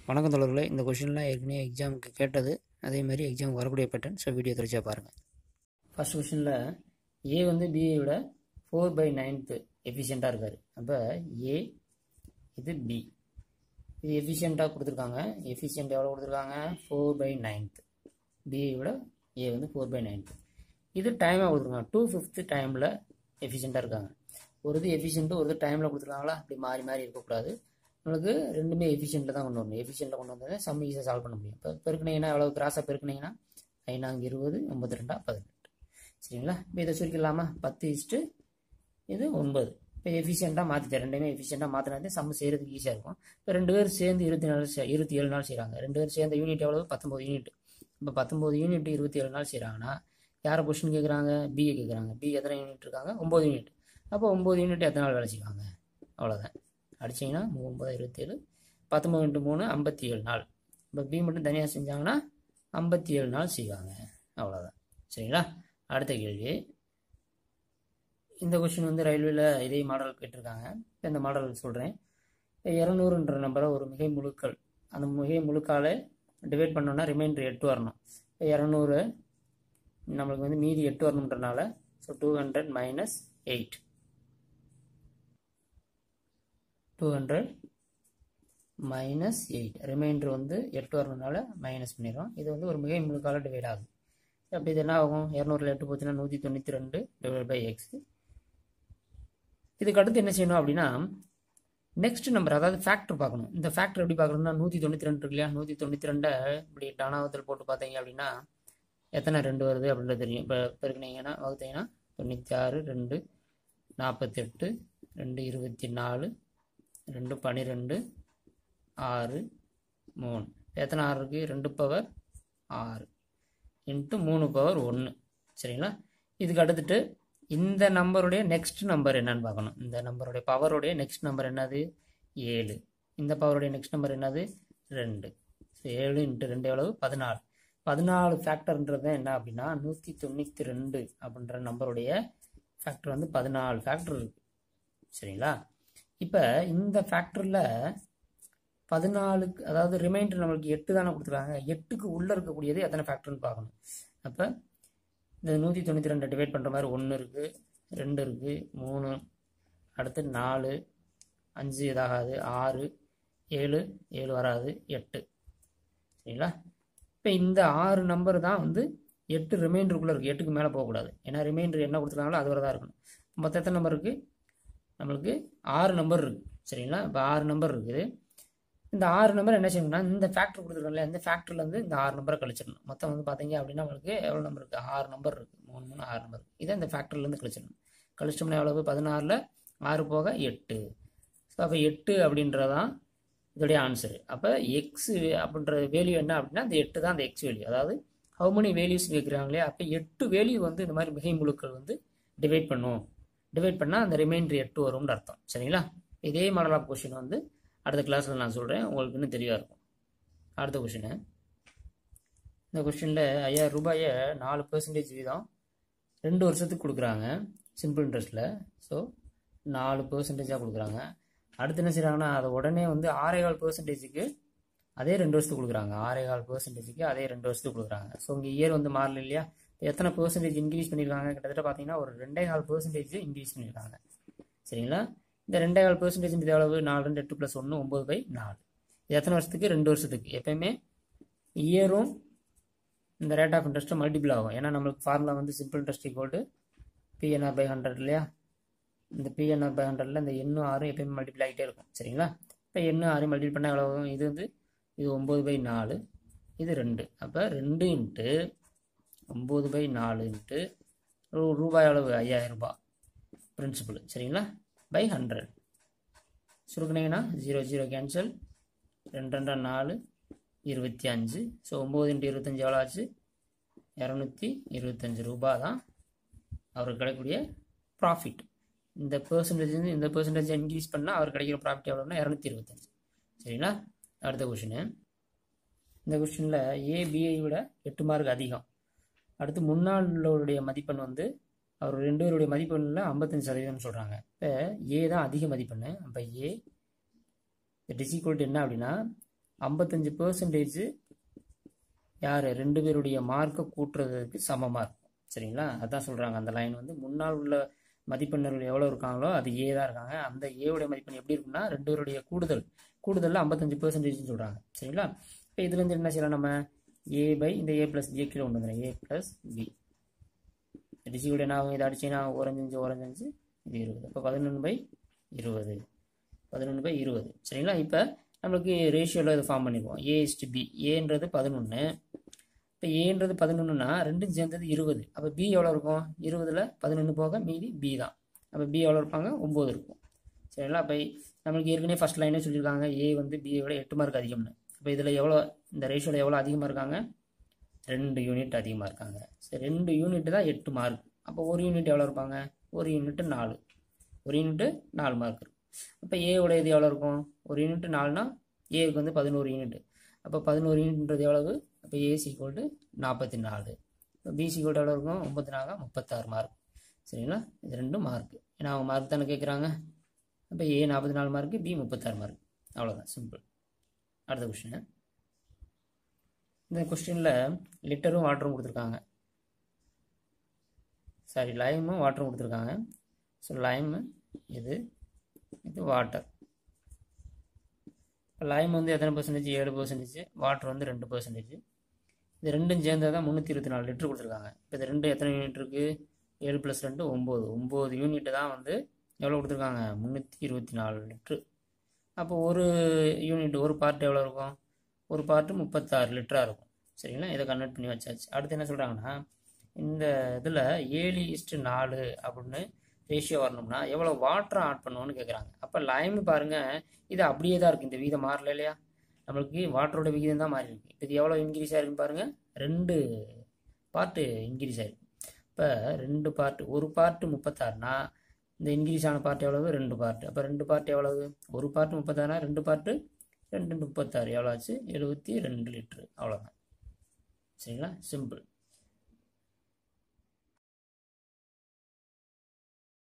வணக்கம் தொடர்களே இந்த கொஷின்லாம் ஏற்கனவே எக்ஸாமுக்கு கேட்டது அதே மாதிரி எக்ஸாம் வரக்கூடிய பேட்டர்ன் ஸோ வீடியோ தெரிச்சா பாருங்கள் ஃபர்ஸ்ட் கொஷினில் ஏ வந்து பிஏ விட ஃபோர் பை நைன்த்து எஃபிஷியண்ட்டாக இருக்கார் அப்போ ஏ இது பி இது எஃபிஷியண்ட்டாக கொடுத்துருக்காங்க எஃபிஷியண்ட் எவ்வளோ கொடுத்துருக்காங்க ஃபோர் பை நைன்த்து பிஏ விட ஏ வந்து ஃபோர் பை நைன்த்து இது டைமாக கொடுத்துருக்காங்க டூ ஃபிஃப்த்து டைமில் எஃபிஷியண்ட்டாக இருக்காங்க ஒரு இது எஃபிஷியண்ட்டு ஒரு இது டைமில் கொடுத்துருக்காங்களா அப்படி மாறி மாறி இருக்கக்கூடாது உங்களுக்கு ரெண்டுமே எஃபிஷியண்ட்டில் தான் கொண்டு வரணும் எஃபிஷியண்ட்டில் கொண்டு வந்ததை சம் ஈஸியாக சால்வ் பண்ண முடியும் இப்போ பெருக்கினீங்கன்னா எவ்வளோ கிராஸாக பெருக்கினீங்கன்னா ஐநாங்க இருபது ஒம்பது ரெண்டா பதினெட்டு சரிங்களா இப்போ இதை சுருக்கிடலாமா பத்து இஸ்ட்டு இது ஒன்பது இப்போ எஃபிஷியண்ட்டாக மாற்றிட்டேன் ரெண்டுமே எஃபிஷியண்ட்டாக மாற்றினாதே சம் செய்கிறதுக்கு ஈஸியாக இருக்கும் இப்போ ரெண்டு பேர் சேர்ந்து இருபத்தி நாலு செ- இருபத்தி ஏழு நாள் செய்கிறாங்க ரெண்டு பேர் சேர்ந்த யூனிட் எவ்வளவு பத்தொம்பது யூனிட் இப்போ பத்தொம்பது யூனிட் இருபத்தி ஏழு நாள் செய்கிறாங்கன்னா யாரை கொஸ்டின் கேட்குறாங்க பிஏ கேட்குறாங்க பி எத்தனை யூனிட் இருக்காங்க ஒம்பது யூனிட் அப்போ ஒம்பது யூனிட் எத்தனை நாள் வேலை செய்வாங்க அவ்வளோதான் அடிச்சிங்கன்னா ஒம்பது இருபத்தேழு பத்தொம்பது இன்ட்டு மூணு ஐம்பத்தி ஏழு நாள் இப்போ பி மட்டும் தனியாக செஞ்சாங்கன்னா ஐம்பத்தி ஏழு நாள் செய்வாங்க அவ்வளோதான் சரிங்களா அடுத்த கேள்வி இந்த கொஷின் வந்து ரயில்வேல இதே மாடல் கேட்டிருக்காங்க இப்ப இந்த மாடல் சொல்கிறேன் இரநூறுன்ற நம்பரை ஒரு மிகை முழுக்கள் அந்த மிகை முழுக்கால டிவைட் பண்ணோம்னா ரிமைண்டர் எட்டு வரணும் இப்போ இரநூறு நம்மளுக்கு வந்து மீதி எட்டு வரணுன்றனால so two hundred minus eight two hundred minus eight remainder வந்து எட்டு வரணுனால மைனஸ் பண்ணிடுறோம் இது வந்து ஒரு மிகை முழுக்கால டிவைட் ஆகுது அப்போ இது என்ன ஆகும் இரநூறுல எட்டு போச்சுன்னா நூற்றி தொண்ணூற்றி ரெண்டு டிவைட் பை எக்ஸ் இதுக்கு அடுத்து என்ன செய்யணும் அப்படின்னா நெக்ஸ்ட் நம்பர் அதாவது ஃபேக்டர் பார்க்கணும் இந்த ஃபேக்டர் எப்படி பார்க்கணும்னா நூற்றி தொண்ணூற்றி ரெண்டு இருக்கு இல்லையா நூற்றி தொண்ணூற்றி ரெண்டை இப்படி டானாவத்தில் போட்டு பார்த்தீங்க அப்படின்னா எத்தனை ரெண்டு வருது அப்படின்றது தெரியும் இப்போ பெருக்கினீங்கன்னா வகுத்தீங்கன்னா தொண்ணூற்றி ஆறு ரெண்டு நாற்பத்தெட்டு ரெண்டு இருபத்தி நாலு ரெண்டு பன்னிரெண்டு ஆறு மூணு எத்தனை ஆறு இருக்குது ரெண்டு பவர் ஆறு இன்ட்டு மூணு பவர் ஒன்று சரிங்களா இதுக்கு அடுத்துட்டு இந்த நம்பருடைய நெக்ஸ்ட் நம்பர் என்னன்னு பார்க்கணும் இந்த நம்பருடைய பவருடைய நெக்ஸ்ட் நம்பர் என்னது ஏழு இந்த பவருடைய நெக்ஸ்ட் நம்பர் என்னது ரெண்டு ஸோ ஏழு இன்ட்டு ரெண்டு எவ்வளவு பதினாலு பதினாலு ஃபேக்டர்ன்றது என்ன அப்படின்னா நூற்றி தொண்ணூற்றி ரெண்டு அப்படின்ற நம்பருடைய ஃபேக்டர் வந்து பதினாலு ஃபேக்டர் இருக்கு சரிங்களா இப்போ இந்த ஃபேக்டரில் பதினாலுக்கு அதாவது ரிமைண்டர் நம்மளுக்கு எட்டு தானே கொடுத்துருக்காங்க எட்டுக்கு உள்ளே இருக்கக்கூடியது எத்தனை ஃபேக்டர்னு பார்க்கணும் அப்போ இந்த நூற்றி தொண்ணூற்றி ரெண்டு டிவைட் பண்ணுற மாதிரி ஒன்று இருக்குது ரெண்டு இருக்குது மூணு அடுத்து நாலு அஞ்சு இதாகாது ஆறு ஏழு ஏழு வராது எட்டு சரிங்களா இப்போ இந்த ஆறு நம்பர் தான் வந்து எட்டு ரிமைண்டருக்குள்ளே இருக்குது எட்டுக்கு மேலே போகக்கூடாது ஏன்னா ரிமைண்டர் என்ன கொடுத்துருக்காங்களோ அது வரை தான் இருக்கணும் மொத்தம் எத்தனை நம்பர் இருக்குது நம்மளுக்கு ஆறு நம்பர் இருக்குது சரிங்களா இப்போ ஆறு நம்பர் இருக்குது இந்த ஆறு நம்பர் என்ன செய்யணும்னா இந்த ஃபேக்டர் கொடுத்துருக்கோம்ல இந்த ஃபேக்டரில் வந்து இந்த ஆறு நம்பரை கழிச்சிடணும் மொத்தம் வந்து பார்த்தீங்க அப்படின்னா உங்களுக்கு எவ்வளோ நம்பர் இருக்குது ஆறு நம்பர் இருக்குது மூணு மூணு ஆறு நம்பர் இதை இந்த ஃபேக்டரிலேருந்து கழிச்சிடணும் கழிச்சிட்டோம்னா எவ்வளவு பதினாறில் ஆறு போக எட்டு ஸோ அப்போ எட்டு அப்படின்றதான் இதோடைய ஆன்சர் அப்போ எக்ஸ் அப்படின்ற வேல்யூ என்ன அப்படின்னா அந்த எட்டு தான் அந்த எக்ஸ் வேல்யூ அதாவது ஹவு many வேல்யூஸ் கேட்குறாங்களே அப்போ எட்டு வேல்யூ வந்து இந்த மாதிரி மிகை முழுக்கள் வந்து டிவைட் பண்ணும் டிவைட் பண்ணால் அந்த ரிமைண்டர் எட்டு வரும்னு அர்த்தம் சரிங்களா இதே மாடல் ஆஃப் கொஷின் வந்து அடுத்த கிளாஸில் நான் சொல்கிறேன் உங்களுக்கு இன்னும் தெளிவாக இருக்கும் அடுத்த கொஷினு இந்த கொஷினில் ஐயாயிரம் ரூபாயை நாலு பர்சன்டேஜ் வீதம் ரெண்டு வருஷத்துக்கு கொடுக்குறாங்க சிம்பிள் இன்ட்ரெஸ்ட்டில் ஸோ நாலு பர்சன்டேஜாக கொடுக்குறாங்க அடுத்து என்ன செய்கிறாங்கன்னா அதை உடனே வந்து ஆறேகால் பர்சன்டேஜுக்கு அதே ரெண்டு வருஷத்துக்கு கொடுக்குறாங்க ஆறேகால் பர்சன்டேஜுக்கு அதே ரெண்டு வருஷத்துக்கு கொடுக்குறாங்க ஸோ இங்கே இயர் வந்து மாறல இல்லையா எத்தனை பர்சன்டேஜ் இன்க்ரீஸ் பண்ணியிருக்காங்க கிட்டத்தட்ட பார்த்தீங்கன்னா ஒரு ரெண்டே கால் பர்சன்டேஜ் இன்க்ரீஸ் பண்ணியிருக்காங்க சரிங்களா இந்த ரெண்டே கால் பர்சன்டேஜ் எவ்வளவு நாலு ரெண்டு எட்டு ப்ளஸ் ஒன்று ஒம்பது பை நாலு இது எத்தனை வருஷத்துக்கு ரெண்டு வருஷத்துக்கு எப்பயுமே இயரும் இந்த ரேட் ஆஃப் இன்ட்ரெஸ்ட்டும் மல்டிபிள் ஆகும் ஏன்னா நம்மளுக்கு ஃபார்முலா வந்து simple interest equal to PNR by hundred இல்லையா இந்த பிஎன்ஆர் பை ஹண்ட்ரட்ல இந்த எண்ணும் ஆறும் எப்பயுமே மல்டிபிள் ஆகிட்டே இருக்கும் சரிங்களா இப்போ எண்ணும் ஆறு மல்டிபிள் பண்ணால் எவ்வளோ ஆகும் இது வந்து இது ஒம்பது பை நாலு இது ரெண்டு அப்போ ரெண்டு இன்ட்டு ஒம்பது பை நாலு இன்ட்டு ரூ- ரூபாய் அளவு ஐயாயிரம் ரூபாய் பிரின்சிபல் சரிங்களா பை ஹண்ட்ரட் சுருக்குனீங்கன்னா ஜீரோ ஜீரோ கேன்சல் ரெண்டு ரெண்டா நாலு இருபத்தி அஞ்சு ஸோ ஒம்பது இன்ட்டு இருபத்தஞ்சி எவ்வளோ ஆச்சு இரநூத்தி இருபத்தஞ்சி ரூபா தான் அவருக்கு கிடைக்கக்கூடிய ப்ராஃபிட் இந்த பெர்சன்டேஜ் இந்த பெர்சன்டேஜ் இன்க்ரீஸ் பண்ணால் அவர் கிடைக்கிற ப்ராஃபிட் எவ்வளோன்னா இரநூத்தி இருபத்தஞ்சு சரிங்களா அடுத்த கொஷினு இந்த கொஷினில் ஏபிஐ விட எட்டு மார்க் அதிகம் அடுத்து முன்னாள் உள்ளவருடைய மதிப்பெண் வந்து அவர் ரெண்டு பேருடைய மதிப்பெண்ணில் ஐம்பத்தஞ்சு சதவீதம்னு சொல்கிறாங்க இப்போ ஏ தான் அதிக மதிப்பெண் அப்போ ஏ டிஸ் ஈக்குவல் என்ன அப்படின்னா ஐம்பத்தஞ்சு பெர்சன்டேஜ் யார் ரெண்டு பேருடைய மார்க்கை கூட்டுறதுக்கு சமமாக இருக்கும் சரிங்களா அதான் சொல்கிறாங்க அந்த லைன் வந்து முன்னால் உள்ள மதிப்பெண்கள் எவ்வளோ இருக்காங்களோ அது ஏ தான் இருக்காங்க அந்த ஏவுடைய மதிப்பெண் எப்படி இருக்குன்னா ரெண்டு பேருடைய கூடுதல் கூடுதலில் ஐம்பத்தஞ்சு பெர்சன்டேஜ்னு சொல்கிறாங்க சரிங்களா இப்போ இதுலேருந்து என்ன செய்யலாம் நம்ம ஏ பை இந்த ஏ ப்ளஸ் ஜே கீழே கொண்டு வந்துடும் ஏ ப்ளஸ் பி டிசியோட என்ன ஆகும் இதை அடிச்சுன்னா ஓரஞ்சு ஓரஞ்சு இது இருபது அப்போ பதினொன்று பை இருபது பதினொன்று பை இருபது சரிங்களா இப்போ நம்மளுக்கு ரேஷியோவில் இது ஃபார்ம் பண்ணிக்குவோம் ஏ இஸ்டு பி ஏன்றது பதினொன்று இப்போ ஏன்றது பதினொன்றுனா ரெண்டும் சேர்ந்தது இருபது அப்போ பி எவ்வளோ இருக்கும் இருபதில் பதினொன்று போக மீதி பி தான் அப்போ பி எவ்வளோ இருப்பாங்க ஒம்பது இருக்கும் சரிங்களா அப்போ நம்மளுக்கு ஏற்கனவே ஃபஸ்ட் லைனே சொல்லியிருக்காங்க ஏ வந்து பியை விட எட்டு மார்க் அதிகம்னு இப்போ இதில் எவ்வளோ இந்த ரேஷியோவில் எவ்வளோ அதிகமாக இருக்காங்க ரெண்டு யூனிட் அதிகமாக இருக்காங்க சரி ரெண்டு யூனிட் தான் எட்டு மார்க் அப்போ ஒரு யூனிட் எவ்வளோ இருப்பாங்க ஒரு யூனிட்டு நாலு ஒரு யூனிட்டு நாலு மார்க் இருக்கும் அப்போ ஏவோட இது எவ்வளோ இருக்கும் ஒரு யூனிட் நாலுனா ஏவுக்கு வந்து பதினோரு யூனிட் அப்போ பதினோரு யூனிட்ன்றது எவ்வளவு அப்போ ஏ சீக்வல் நாற்பத்தி நாலு இப்போ பி சீக்வல் எவ்வளோ இருக்கும் முப்பத்தி நாலு முப்பத்தாறு மார்க் சரிங்களா இது ரெண்டும் மார்க் ஏன்னா அவங்க மார்க் தானே கேட்குறாங்க அப்போ ஏ நாற்பத்தி நாலு மார்க்கு பி முப்பத்தாறு மார்க் அவ்வளோதான் சிம்பிள் அடுத்த கொஸ்டின் இந்த கொஸ்டினில் லிட்டரும் வாட்டரும் கொடுத்துருக்காங்க சாரி லைமும் வாட்டரும் கொடுத்துருக்காங்க ஸோ லைமு இது இது வாட்டர் லைம் வந்து எத்தனை பர்சன்டேஜ் ஏழு பர்சன்டேஜ் வாட்டர் வந்து ரெண்டு பர்சன்டேஜ் இது ரெண்டும் சேர்ந்தது தான் முந்நூற்றி இருபத்தி நாலு லிட்டர் கொடுத்துருக்காங்க இப்போ இது ரெண்டு எத்தனை யூனிட் இருக்குது ஏழு ப்ளஸ் ரெண்டு ஒம்பது ஒம்பது யூனிட் தான் வந்து எவ்வளோ கொடுத்துருக்காங்க முந்நூற்றி இருபத்தி நாலு லிட்ரு அப்போ ஒரு யூனிட் ஒரு பார்ட் எவ்வளோ இருக்கும் ஒரு பார்ட்டு முப்பத்தாறு லிட்டராக இருக்கும் சரிங்களா இதை கன்வெர்ட் பண்ணி வச்சாச்சு அடுத்து என்ன சொல்கிறாங்கன்னா இந்த இதில் ஏழு இஸ்ட்டு நாலு அப்படின்னு ரேஷியோ வரணும்னா எவ்வளோ வாட்டர் ஆட் பண்ணுவோன்னு கேட்குறாங்க அப்போ லைம் பாருங்கள் இது அப்படியே தான் இருக்குது இந்த வீதம் மாறல இல்லையா நம்மளுக்கு வாட்டரோட விகிதம் தான் மாறி இருக்கு இது எவ்வளோ இன்க்ரீஸ் ஆயிருக்குன்னு பாருங்கள் ரெண்டு பார்ட்டு இன்க்ரீஸ் ஆயிருக்கு இப்போ ரெண்டு பார்ட்டு ஒரு பார்ட்டு முப்பத்தாறுனா இந்த இன்க்ரீஸ் ஆன பார்ட் எவ்வளவு ரெண்டு பார்ட் அப்போ ரெண்டு பார்ட் எவ்வளவு ஒரு பார்ட் முப்பத்தாறுனா ரெண்டு பார்ட்டு ரெண்டு முப்பத்தாறு எவ்வளோ ஆச்சு எழுபத்தி ரெண்டு லிட்ரு அவ்வளோதான் சரிங்களா சிம்பிள்